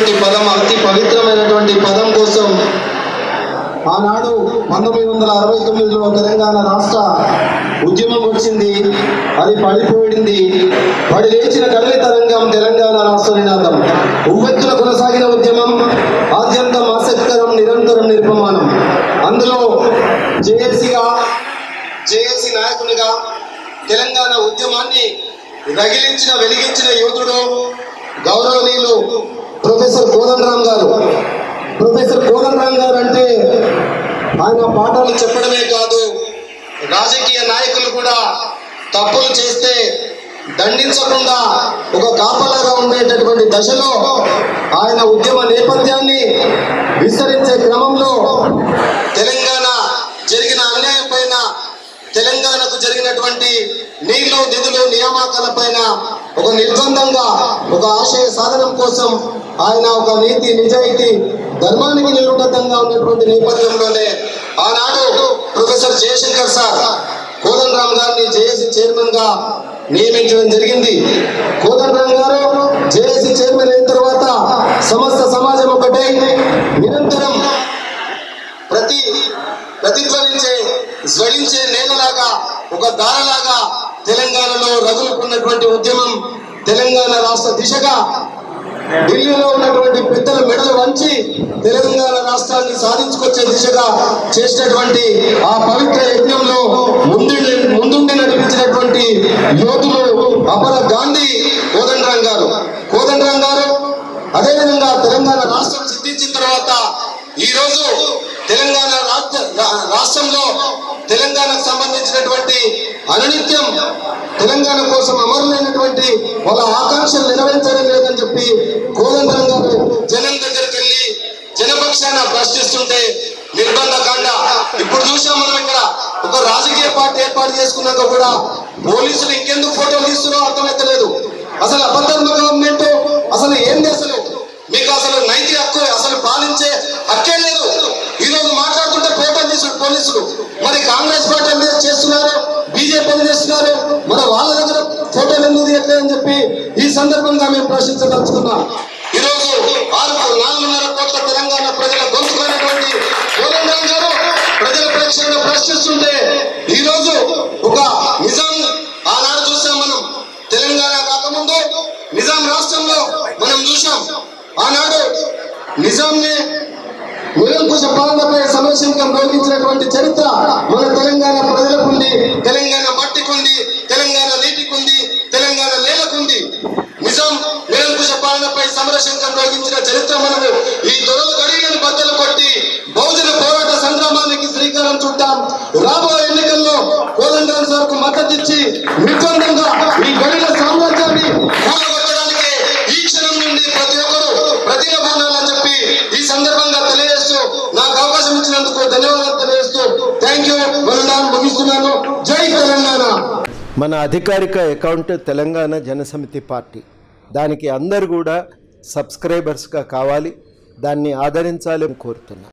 పవిత్రమైనటువంటి పదం అతి పవిత్రమైనటువంటి పదం కోసం ఆనాడు పంతొమ్మిది వందల అరవై తొమ్మిదిలో తెలంగాణ రాష్ట్ర ఉద్యమం వచ్చింది అది పడిపోయింది పడి లేచిన కదలి తరంగం తెలంగాణ రాష్ట్ర నినాదం ఉవ్వెత్తున కొనసాగిన ఉద్యమం ఆద్యంతం ఆసక్తికరం నిరంతరం నిర్పమానం అందులో జేఏసీగా జేఏసీ నాయకునిగా తెలంగాణ ఉద్యమాన్ని రగిలించిన వెలిగించిన యోధుడు గౌరవనీయులు ప్రొఫెసర్ కోదండరామ్ గారు ప్రొఫెసర్ కోదండరామ్ గారు అంటే ఆయన పాఠాలు చెప్పడమే కాదు రాజకీయ నాయకులు కూడా తప్పులు చేస్తే దండించకుండా ఒక కాపలాగా ఉండేటటువంటి దశలో ఆయన ఉద్యమ నేపథ్యాన్ని విస్తరించే క్రమంలో తెలంగాణ జరిగిన అన్యాయం పైన తెలంగాణకు జరిగినటువంటి నీళ్లు నిధులు నియామకాల పైన ఒక నిర్బంధంగా ఒక ఆశయ సాధనం కోసం ఆయన ఒక నీతి నిజాయితీ ధర్మానికి నిలుబద్ధంగా ఉన్నటువంటి నేపథ్యంలోనే ఆనాడు ప్రొఫెసర్ జయశంకర్ సార్ కోదండరామ్ గారిని జేఏసీ చైర్మన్ గా నియమించడం జరిగింది కోదండరామ్ గారు జేఏసీ చైర్మన్ అయిన తర్వాత సమస్త సమాజం ఒకటే నిరంతరం ప్రతి ప్రతిధ్వనించే జ్వలించే నేలలాగా ఒక దారలాగా తెలంగాణలో రగులుకున్నటువంటి ఉద్యమం తెలంగాణ రాష్ట్ర దిశగా ఢిల్లీలో ఉన్నటువంటి పెద్దల మెడలు వంచి తెలంగాణ రాష్ట్రాన్ని సాధించుకొచ్చే దిశగా చేసినటువంటి ఆ పవిత్ర యజ్ఞంలో ముందుండి ముందుండి నడిపించినటువంటి యోధులు అపర గాంధీ కోదండరాం గారు కోదండరాం గారు అదేవిధంగా తెలంగాణ రాష్ట్రం సిద్ధించిన తర్వాత ఈ రోజు తెలంగాణ రాష్ట్ర రా- రాష్ట్రంలో తెలంగాణకు సంబంధించినటువంటి అనునిత్యం తెలంగాణ కోసం అమరులైనటువంటి వాళ్ళ ఆకాంక్షలు నెరవేర్చడం లేదని చెప్పి కోదండరం గారు జనం దగ్గరికి వెళ్ళి జనపక్షాన ప్రశ్నిస్తుంటే నిర్బంధ కాండ ఇప్పుడు చూసాం మనం ఇక్కడ ఒక రాజకీయ పార్టీ ఏర్పాటు చేసుకున్నాక కూడా పోలీసులు ఇంకెందుకు ఫోటోలు తీస్తున్నారో అర్థమైతలేదు అసలు అబద్ధర్మ గవర్నమెంట్ అసలు ఏంది అసలు మీకు అసలు నైతిక హక్కు అసలు పాలించే హక్కే లేదు ఈ రోజు మాట్లాడుతుంటే ఫోటోలు తీసుడు పోలీసులు మరి కాంగ్రెస్ పార్టీ మీద చేస్తున్నారు బీజేపీ మీద చేస్తున్నారు మన వాళ్ళ దగ్గర ఫోటోలు ఎందుకు తీయట్లేదని చెప్పి ఈ సందర్భంగా మేము ప్రశ్నించదలుచుకున్నాం ఈ రోజు ఆరు నాలుగున్నర కోట్ల తెలంగాణ ప్రజల గొంతుకున్నటువంటి కోదండరాం గారు ప్రజల ప్రేక్షకులు ప్రశ్నిస్తుంటే ఈ రోజు ఒక నిజాం ఆనాడు చూసాం మనం తెలంగాణ కాకముందు నిజాం రాష్ట్రంలో మనం చూసాం ఆనాడు నిజాంని నిరంకుశ పాలనపై సమరశంకం రోగించినటువంటి చరిత్ర మన తెలంగాణ ప్రజలకుంది తెలంగాణ మట్టికుంది తెలంగాణ నీటికుంది తెలంగాణ నేలకుంది నిజాం నిరంకుశ పాలనపై సమరశంకం రోగించిన చరిత్ర మనము ఈ దొరల గడియలను బద్దలు కొట్టి బహుజన పోరాట సంగ్రామానికి శ్రీకారం చుట్టాం రాబోయే ఎన్నికల్లో కోదండరాం సార్కు మద్దతు ఇచ్చి నిర్బంధంగా ఈ గడిల సామ్రాజ్యాన్ని కూలగొట్టడానికి ఈ క్షణం నుండి ప్రతి ఒక్కరు ప్రతిభానాలని చెప్పి ఈ సందర్భంగా తెలియజేస్తూ నాకు అవకాశం ఇచ్చినందుకు ధన్యవాదాలు తెలియజేస్తూ థ్యాంక్ యూ వరుణాలు ముగిస్తున్నాను జై తెలంగాణ మన అధికారిక అకౌంట్ తెలంగాణ జనసమితి పార్టీ దానికి అందరు కూడా సబ్స్క్రైబర్స్గా కావాలి దాన్ని ఆదరించాలని కోరుతున్నాను